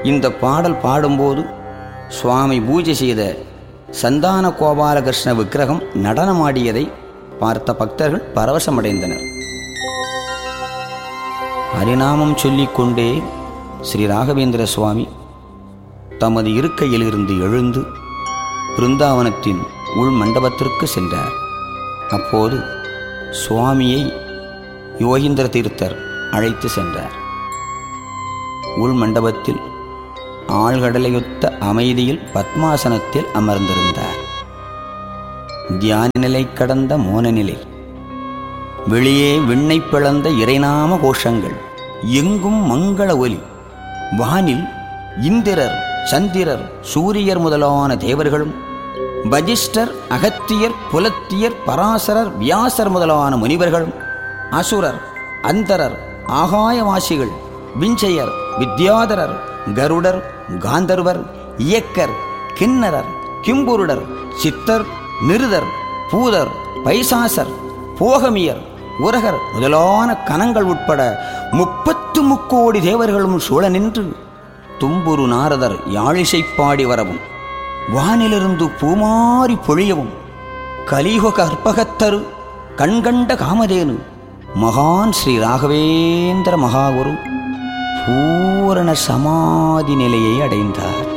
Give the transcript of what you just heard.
இந்த பாடல் பாடும்போது சுவாமி பூஜை செய்த சந்தான கோபாலகிருஷ்ண விக்கிரகம் நடனமாடியதை பார்த்த பக்தர்கள் பரவசமடைந்தனர் ஹரிநாமம் சொல்லிக்கொண்டே ஸ்ரீ ராகவேந்திர சுவாமி தமது இருக்கையிலிருந்து எழுந்து பிருந்தாவனத்தின் உள் மண்டபத்திற்கு சென்றார் அப்போது சுவாமியை யோகீந்திர தீர்த்தர் அழைத்து சென்றார் உள் மண்டபத்தில் ஆழ்கடலையொத்த அமைதியில் பத்மாசனத்தில் அமர்ந்திருந்தார் தியான நிலை கடந்த மோன நிலை வெளியே விண்ணை பிளந்த இறைநாம கோஷங்கள் எங்கும் மங்கள ஒலி வானில் இந்திரர் சந்திரர் சூரியர் முதலான தேவர்களும் வஜிஷ்டர் அகத்தியர் புலத்தியர் பராசரர் வியாசர் முதலான முனிவர்களும் அசுரர் அந்தரர் ஆகாயவாசிகள் விஞ்சையர் வித்யாதரர் கருடர் காந்தர்வர் இயக்கர் கிண்ணரர் கிம்புருடர் சித்தர் நிருதர் பூதர் பைசாசர் போகமியர் உரகர் முதலான கணங்கள் உட்பட முப்பத்து முக்கோடி தேவர்களும் சூழ நின்று தும்புரு நாரதர் யாழிசை பாடி வரவும் வானிலிருந்து பூமாரி பொழியவும் கலியுக கற்பகத்தரு கண்கண்ட காமதேனு மகான் ஸ்ரீ ராகவேந்திர மகாகுரு பூரண சமாதி நிலையை அடைந்தார்